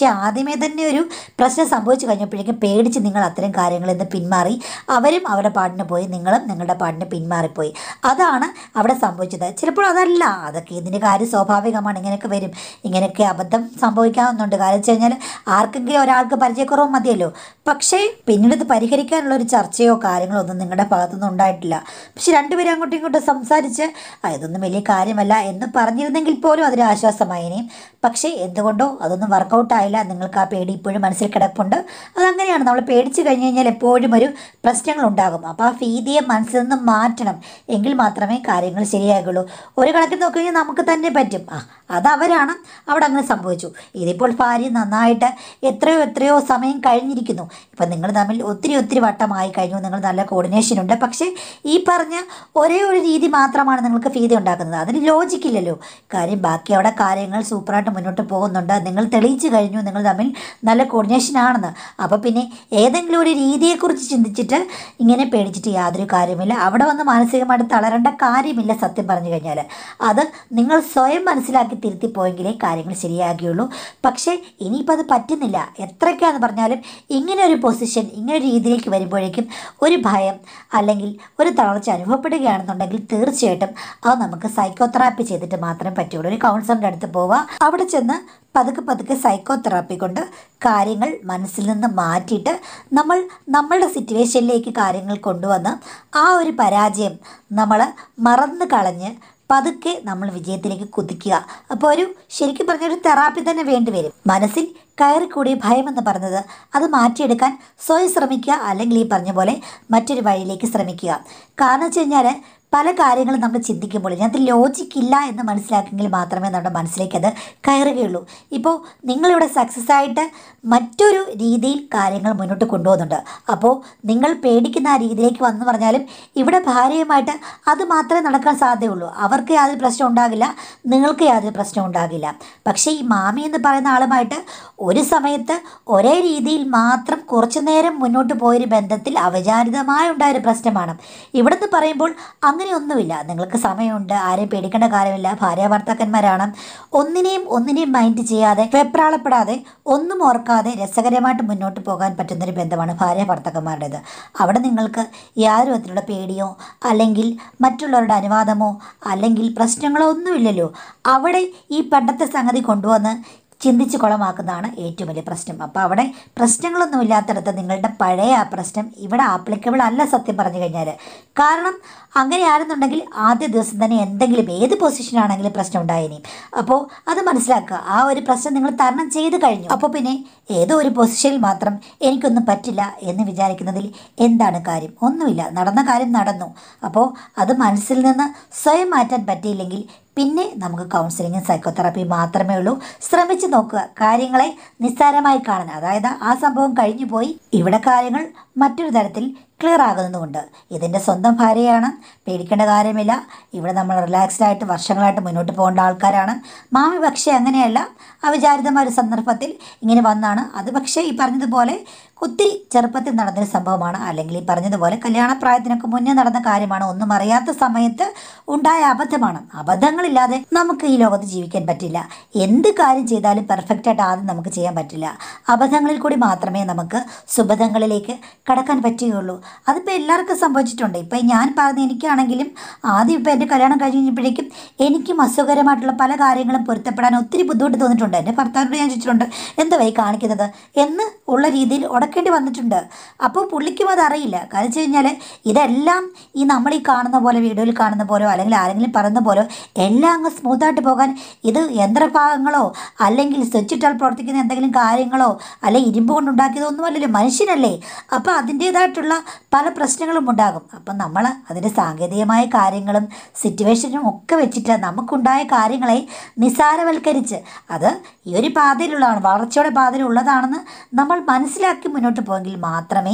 പക്ഷേ ആദ്യമേ തന്നെ ഒരു പ്രശ്നം സംഭവിച്ചു കഴിഞ്ഞപ്പോഴേക്കും പേടിച്ച് നിങ്ങൾ അത്തരം കാര്യങ്ങളിൽ നിന്ന് പിന്മാറി അവരും അവരുടെ പാടിന് പോയി നിങ്ങളും നിങ്ങളുടെ പാടിന് പിന്മാറിപ്പോയി അതാണ് അവിടെ സംഭവിച്ചത് ചിലപ്പോൾ അതല്ല അതൊക്കെ ഇതിൻ്റെ കാര്യം സ്വാഭാവികമാണ് ഇങ്ങനെയൊക്കെ വരും ഇങ്ങനെയൊക്കെ അബദ്ധം സംഭവിക്കാവുന്നുണ്ട് കാര്യം വെച്ച് കഴിഞ്ഞാൽ ആർക്കെങ്കിലും ഒരാൾക്ക് പരിചയക്കുറവ് മതിയല്ലോ പക്ഷേ പിന്നീട് ഇത് പരിഹരിക്കാനുള്ള ഒരു ചർച്ചയോ കാര്യങ്ങളോ ഒന്നും നിങ്ങളുടെ ഭാഗത്തുനിന്ന് ഉണ്ടായിട്ടില്ല പക്ഷെ രണ്ടുപേരും അങ്ങോട്ടും ഇങ്ങോട്ടും സംസാരിച്ച് "ആ, ഇതൊന്നും വലിയ കാര്യമല്ല എന്ന് പറഞ്ഞിരുന്നെങ്കിൽ പോലും അതൊരു ആശ്വാസമായേനെയും പക്ഷേ എന്തുകൊണ്ടോ അതൊന്നും വർക്കൗട്ട് ആയില്ല നിങ്ങൾക്ക് ആ പേടി ഇപ്പോഴും മനസ്സിൽ കിടപ്പുണ്ട് അതങ്ങനെയാണ് നമ്മൾ പേടിച്ച് കഴിഞ്ഞ് കഴിഞ്ഞാൽ എപ്പോഴും ഒരു പ്രശ്നങ്ങൾ ഉണ്ടാകും അപ്പോൾ ആ ഭീതിയെ മനസ്സിൽ നിന്ന് മാറ്റണം എങ്കിൽ മാത്രമേ കാര്യങ്ങൾ ശരിയാകുള്ളൂ ഒരു കണക്കിൽ നോക്കി കഴിഞ്ഞാൽ നമുക്ക് തന്നെ പറ്റും ആ അതവരാണ് അവിടെ അങ്ങനെ സംഭവിച്ചു ഇതിപ്പോൾ ഭാര്യ നന്നായിട്ട് എത്രയോ എത്രയോ സമയം കഴിഞ്ഞിരിക്കുന്നു ഇപ്പം നിങ്ങൾ തമ്മിൽ ഒത്തിരി ഒത്തിരി വട്ടമായി കഴിഞ്ഞു നിങ്ങൾ നല്ല കോർഡിനേഷൻ ഉണ്ട് പക്ഷേ ഈ പറഞ്ഞ ഒരേ ഒരു രീതി മാത്രമാണ് നിങ്ങൾക്ക് ഭീതി ഉണ്ടാക്കുന്നത് അതിന് ലോജിക്കില്ലല്ലോ കാര്യം ബാക്കി അവിടെ കാര്യങ്ങൾ സൂപ്പറായിട്ട് മുന്നോട്ട് പോകുന്നുണ്ട് നിങ്ങൾ തെളിയിച്ചു കഴിഞ്ഞു നിങ്ങൾ തമ്മിൽ നല്ല കോർഡിനേഷൻ ആണെന്ന് അപ്പോൾ പിന്നെ ഏതെങ്കിലും ഒരു രീതിയെക്കുറിച്ച് ചിന്തിച്ചിട്ട് ഇങ്ങനെ പേടിച്ചിട്ട് യാതൊരു കാര്യമില്ല അവിടെ വന്ന് മാനസികമായിട്ട് തളരേണ്ട കാര്യമില്ല സത്യം പറഞ്ഞു കഴിഞ്ഞാൽ അത് നിങ്ങൾ സ്വയം മനസ്സിലാക്കി തിരുത്തി പോയെങ്കിലേ കാര്യങ്ങൾ ശരിയാകുകയുള്ളൂ പക്ഷേ ഇനിയിപ്പോൾ അത് പറ്റുന്നില്ല എത്രയ്ക്കാന്ന് പറഞ്ഞാലും ഇങ്ങനെ ഒരു പൊസിഷൻ ഇങ്ങനെ ഒരു രീതിയിലേക്ക് വരുമ്പോഴേക്കും ഒരു ഭയം അല്ലെങ്കിൽ ഒരു തളർച്ച അനുഭവപ്പെടുകയാണെന്നുണ്ടെങ്കിൽ തീർച്ചയായിട്ടും അത് നമുക്ക് സൈക്കോതെറാപ്പി ചെയ്തിട്ട് മാത്രമേ പറ്റുള്ളൂ ഒരു കൗൺസിലറിൻ്റെ അടുത്ത് പോവുക അവിടെ ചെന്ന് പതുക്കെ പതുക്കെ സൈക്കോതെറാപ്പി കൊണ്ട് കാര്യങ്ങൾ മനസ്സിൽ നിന്ന് മാറ്റിയിട്ട് നമ്മൾ നമ്മളുടെ സിറ്റുവേഷനിലേക്ക് കാര്യങ്ങൾ കൊണ്ടുവന്ന് ആ ഒരു പരാജയം നമ്മൾ മറന്നു കളഞ്ഞ് പതുക്കെ നമ്മൾ വിജയത്തിലേക്ക് കുതിക്കുക അപ്പോൾ ഒരു ശരിക്കും പറഞ്ഞൊരു തെറാപ്പി തന്നെ വേണ്ടി വരും മനസ്സിൽ കയറിക്കൂടിയ ഭയം എന്ന് പറഞ്ഞത് അത് മാറ്റിയെടുക്കാൻ സ്വയം ശ്രമിക്കുക അല്ലെങ്കിൽ ഈ പറഞ്ഞ പോലെ മറ്റൊരു വഴിയിലേക്ക് ശ്രമിക്കുക കാരണം വെച്ച് കഴിഞ്ഞാൽ പല കാര്യങ്ങളും നമ്മൾ ചിന്തിക്കുമ്പോൾ ഇതിനകത്ത് ലോജിക്ക് ഇല്ല എന്ന് മനസ്സിലാക്കിയെങ്കിൽ മാത്രമേ നമ്മുടെ മനസ്സിലേക്ക് അത് കയറുകയുള്ളൂ ഇപ്പോൾ നിങ്ങളിവിടെ സക്സസ് ആയിട്ട് മറ്റൊരു രീതിയിൽ കാര്യങ്ങൾ മുന്നോട്ട് കൊണ്ടുപോകുന്നുണ്ട് അപ്പോൾ നിങ്ങൾ പേടിക്കുന്ന ആ രീതിയിലേക്ക് വന്നു പറഞ്ഞാലും ഇവിടെ ഭാര്യയുമായിട്ട് അത് മാത്രമേ നടക്കാൻ സാധ്യതയുള്ളൂ അവർക്ക് യാതൊരു പ്രശ്നം ഉണ്ടാകില്ല നിങ്ങൾക്ക് യാതൊരു പ്രശ്നം ഉണ്ടാകില്ല പക്ഷേ ഈ മാമി എന്ന് പറയുന്ന ആളുമായിട്ട് ഒരു സമയത്ത് ഒരേ രീതിയിൽ മാത്രം കുറച്ചു നേരം മുന്നോട്ട് പോയൊരു ബന്ധത്തിൽ അവചാരിതമായി ഉണ്ടായൊരു പ്രശ്നമാണ് ഇവിടുന്ന് പറയുമ്പോൾ അങ്ങനെയൊന്നുമില്ല നിങ്ങൾക്ക് സമയമുണ്ട് ആരെയും പേടിക്കേണ്ട കാര്യമില്ല ഭാര്യ ഭർത്താക്കന്മാരാണ് ഒന്നിനെയും ഒന്നിനെയും മൈൻഡ് ചെയ്യാതെ വെപ്രാളപ്പെടാതെ ഒന്നും ഓർക്കാതെ രസകരമായിട്ട് മുന്നോട്ട് പോകാൻ പറ്റുന്നൊരു ബന്ധമാണ് ഭാര്യ ഭർത്താക്കന്മാരുടേത് അവിടെ നിങ്ങൾക്ക് യാതൊരു വിധത്തിലുള്ള പേടിയോ അല്ലെങ്കിൽ മറ്റുള്ളവരുടെ അനുവാദമോ അല്ലെങ്കിൽ പ്രശ്നങ്ങളോ ഒന്നുമില്ലല്ലോ അവിടെ ഈ പണ്ടത്തെ സംഗതി കൊണ്ടുവന്ന് ചിന്തിച്ച് കുളമാക്കുന്നതാണ് ഏറ്റവും വലിയ പ്രശ്നം അപ്പോൾ അവിടെ പ്രശ്നങ്ങളൊന്നും ഇല്ലാത്തടത്ത് നിങ്ങളുടെ പഴയ ആ പ്രശ്നം ഇവിടെ ആപ്ലിക്കബിൾ അല്ല സത്യം പറഞ്ഞു കഴിഞ്ഞാൽ കാരണം അങ്ങനെയാണെന്നുണ്ടെങ്കിൽ ആദ്യ ദിവസം തന്നെ എന്തെങ്കിലും ഏത് പൊസിഷനാണെങ്കിലും പ്രശ്നം ഉണ്ടായേനെ അപ്പോൾ അത് മനസ്സിലാക്കുക ആ ഒരു പ്രശ്നം നിങ്ങൾ തരണം ചെയ്ത് കഴിഞ്ഞു അപ്പോൾ പിന്നെ ഏതോ ഒരു പൊസിഷനിൽ മാത്രം എനിക്കൊന്നും പറ്റില്ല എന്ന് വിചാരിക്കുന്നതിൽ എന്താണ് കാര്യം ഒന്നുമില്ല നടന്ന കാര്യം നടന്നു അപ്പോൾ അത് മനസ്സിൽ നിന്ന് സ്വയം മാറ്റാൻ പറ്റിയില്ലെങ്കിൽ പിന്നെ നമുക്ക് കൗൺസിലിങ്ങും സൈക്കോതെറാപ്പിയും മാത്രമേ ഉള്ളൂ ശ്രമിച്ചു നോക്കുക കാര്യങ്ങളെ നിസ്സാരമായി കാണുന്നത് അതായത് ആ സംഭവം കഴിഞ്ഞു പോയി ഇവിടെ കാര്യങ്ങൾ മറ്റൊരു തരത്തിൽ ക്ലിയർ ആകുന്നതുകൊണ്ട് ഇതിൻ്റെ സ്വന്തം ഭാര്യയാണ് പേടിക്കേണ്ട കാര്യമില്ല ഇവിടെ നമ്മൾ റിലാക്സ്ഡ് ആയിട്ട് വർഷങ്ങളായിട്ട് മുന്നോട്ട് പോകേണ്ട ആൾക്കാരാണ് മാമി പക്ഷേ അങ്ങനെയല്ല അവിചാരിതമായ ഒരു സന്ദർഭത്തിൽ ഇങ്ങനെ വന്നാണ് അത് പക്ഷേ ഈ പറഞ്ഞതുപോലെ ഒത്തിരി ചെറുപ്പത്തിൽ നടന്നൊരു സംഭവമാണ് അല്ലെങ്കിൽ ഈ പറഞ്ഞതുപോലെ കല്യാണപ്രായത്തിനൊക്കെ മുന്നേ നടന്ന കാര്യമാണ് ഒന്നും അറിയാത്ത സമയത്ത് ഉണ്ടായ അബദ്ധമാണ് അബദ്ധങ്ങളില്ലാതെ നമുക്ക് ഈ ലോകത്ത് ജീവിക്കാൻ പറ്റില്ല എന്ത് കാര്യം ചെയ്താലും പെർഫെക്റ്റ് ആയിട്ട് ആദ്യം നമുക്ക് ചെയ്യാൻ പറ്റില്ല അബദ്ധങ്ങളിൽ കൂടി മാത്രമേ നമുക്ക് സുബദ്ധങ്ങളിലേക്ക് കടക്കാൻ പറ്റുകയുള്ളൂ അതിപ്പോൾ എല്ലാവർക്കും സംഭവിച്ചിട്ടുണ്ട് ഇപ്പം ഞാൻ പറഞ്ഞ എനിക്കാണെങ്കിലും ആദ്യം ഇപ്പോൾ എൻ്റെ കല്യാണം കഴിഞ്ഞ് കഴിഞ്ഞപ്പോഴേക്കും എനിക്കും അസുഖകരമായിട്ടുള്ള പല കാര്യങ്ങളും പൊരുത്തപ്പെടാൻ ഒത്തിരി ബുദ്ധിമുട്ട് തോന്നിയിട്ടുണ്ട് എൻ്റെ ഭർത്താവിനോട് ഞാൻ ചോദിച്ചിട്ടുണ്ട് എന്താ വൈ കാണിക്കുന്നത് എന്ന് ഉള്ള രീതിയിൽ ഉടക്കേണ്ടി വന്നിട്ടുണ്ട് അപ്പോൾ പുള്ളിക്കും അത് അറിയില്ല കാരണം വെച്ച് കഴിഞ്ഞാൽ ഇതെല്ലാം ഈ നമ്മൾ ഈ കാണുന്ന പോലെ വീഡിയോയിൽ കാണുന്ന പോലോ അല്ലെങ്കിൽ ആരെങ്കിലും പറയുന്ന പോലോ എല്ലാം അങ്ങ് സ്മൂത്തായിട്ട് പോകാൻ ഇത് യന്ത്രഭാഗങ്ങളോ അല്ലെങ്കിൽ സ്വിച്ച് ഇട്ടാൽ പ്രവർത്തിക്കുന്ന എന്തെങ്കിലും കാര്യങ്ങളോ അല്ലെങ്കിൽ ഇരുമ്പ് കൊണ്ടുണ്ടാക്കിയതോ ഒന്നുമല്ലല്ലോ മനുഷ്യനല്ലേ അപ്പോൾ അതിൻ്റേതായിട്ടുള്ള പല പ്രശ്നങ്ങളും ഉണ്ടാകും അപ്പം നമ്മൾ അതിൻ്റെ സാങ്കേതികമായ കാര്യങ്ങളും സിറ്റുവേഷനും ഒക്കെ വെച്ചിട്ട് നമുക്കുണ്ടായ കാര്യങ്ങളെ നിസാരവൽക്കരിച്ച് അത് ഈ ഒരു പാതയിലുള്ളതാണ് വളർച്ചയുടെ പാതയിലുള്ളതാണെന്ന് നമ്മൾ മനസ്സിലാക്കി മുന്നോട്ട് പോയെങ്കിൽ മാത്രമേ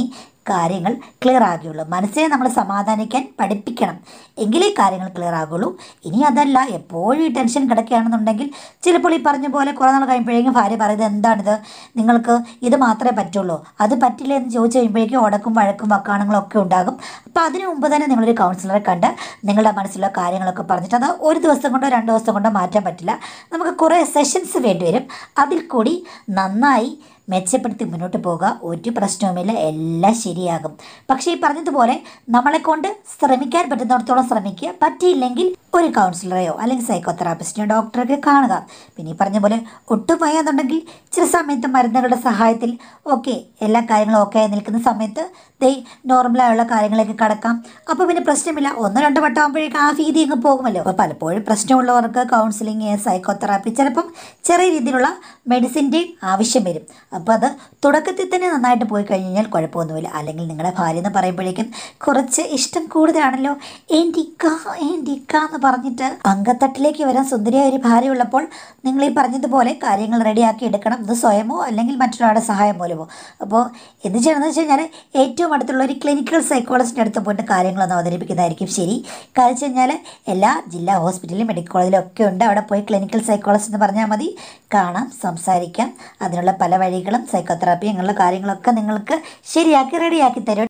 കാര്യങ്ങൾ ക്ലിയർ ആകുകയുള്ളൂ മനസ്സിനെ നമ്മൾ സമാധാനിക്കാൻ പഠിപ്പിക്കണം എങ്കിലേ കാര്യങ്ങൾ ക്ലിയർ ആകുള്ളൂ ഇനി അതല്ല എപ്പോഴും ഈ ടെൻഷൻ കിടക്കുകയാണെന്നുണ്ടെങ്കിൽ ചിലപ്പോൾ ഈ പറഞ്ഞ പോലെ കുറേ നാൾ കഴിയുമ്പോഴേക്കും ഭാര്യ പറയുന്നത് എന്താണിത് നിങ്ങൾക്ക് ഇത് മാത്രമേ പറ്റുള്ളൂ അത് പറ്റില്ല എന്ന് ചോദിച്ചു കഴിയുമ്പോഴേക്കും ഉടക്കും വഴക്കും വക്കാണങ്ങളും ഒക്കെ ഉണ്ടാകും അപ്പോൾ അതിനു മുമ്പ് തന്നെ നിങ്ങളൊരു കൗൺസിലറെ കണ്ട് നിങ്ങളുടെ മനസ്സിലുള്ള കാര്യങ്ങളൊക്കെ പറഞ്ഞിട്ട് അത് ഒരു ദിവസം കൊണ്ടോ രണ്ട് ദിവസം കൊണ്ടോ മാറ്റാൻ പറ്റില്ല നമുക്ക് കുറേ സെഷൻസ് വേണ്ടി വരും അതിൽ കൂടി നന്നായി മെച്ചപ്പെടുത്തി മുന്നോട്ട് പോകുക ഒരു പ്രശ്നവുമില്ല എല്ലാം ശരിയാകും പക്ഷേ ഈ പറഞ്ഞതുപോലെ നമ്മളെ കൊണ്ട് ശ്രമിക്കാൻ പറ്റുന്നിടത്തോളം ശ്രമിക്കുക പറ്റിയില്ലെങ്കിൽ ഒരു കൗൺസിലറെയോ അല്ലെങ്കിൽ സൈക്കോതെറാപ്പിസ്റ്റിനോ ഡോക്ടറെയൊക്കെ കാണുക പിന്നെ ഈ പറഞ്ഞ പോലെ ഒട്ടും വയ്യാന്നുണ്ടെങ്കിൽ ചില സമയത്ത് മരുന്നുകളുടെ സഹായത്തിൽ ഓക്കെ എല്ലാ കാര്യങ്ങളും ഓക്കെ ആയി നിൽക്കുന്ന സമയത്ത് ദേ നോർമലായുള്ള കാര്യങ്ങളൊക്കെ കടക്കാം അപ്പോൾ പിന്നെ പ്രശ്നമില്ല ഒന്നോ രണ്ടോ വട്ടം ആകുമ്പോഴേക്കും ആ ഭീതി അങ്ങ് പോകുമല്ലോ അപ്പോൾ പലപ്പോഴും പ്രശ്നമുള്ളവർക്ക് കൗൺസിലിംഗ് സൈക്കോതെറാപ്പി ചിലപ്പം ചെറിയ രീതിയിലുള്ള മെഡിസിൻ്റെയും ആവശ്യം വരും അപ്പോൾ അത് തുടക്കത്തിൽ തന്നെ നന്നായിട്ട് പോയി കഴിഞ്ഞാൽ കുഴപ്പമൊന്നുമില്ല അല്ലെങ്കിൽ നിങ്ങളുടെ ഭാര്യ എന്ന് പറയുമ്പോഴേക്കും കുറച്ച് ഇഷ്ടം കൂടുതലാണല്ലോ ഏൻ്റിക്ക ഏൻ്റിക്ക എന്ന് പറഞ്ഞിട്ട് അങ്കത്തട്ടിലേക്ക് വരാൻ സുന്ദരിയായ ഒരു ഭാര്യ ഉള്ളപ്പോൾ നിങ്ങൾ ഈ പറഞ്ഞതുപോലെ കാര്യങ്ങൾ റെഡിയാക്കി എടുക്കണം ഇത് സ്വയമോ അല്ലെങ്കിൽ മറ്റൊരാളുടെ സഹായം മൂലമോ അപ്പോൾ എന്ത് ചെയ്യണമെന്ന് വെച്ച് കഴിഞ്ഞാൽ ഏറ്റവും അടുത്തുള്ള ഒരു ക്ലിനിക്കൽ സൈക്കോളജിൻ്റെ അടുത്ത് പോയിട്ട് കാര്യങ്ങളൊന്ന് അവതരിപ്പിക്കുന്നതായിരിക്കും ശരി കാര്യം വെച്ച് കഴിഞ്ഞാൽ എല്ലാ ജില്ലാ ഹോസ്പിറ്റലിലും മെഡിക്കൽ കോളേജിലും ഒക്കെ ഉണ്ട് അവിടെ പോയി ക്ലിനിക്കൽ സൈക്കോളജിസ്റ്റ് എന്ന് പറഞ്ഞാൽ മതി കാണാം സംസാരിക്കാം അതിനുള്ള പല വഴികളും സൈക്കോതെറാപ്പി അങ്ങനെയുള്ള കാര്യങ്ങളൊക്കെ നിങ്ങൾക്ക് ശരിയാക്കി റെഡിയാക്കി തരും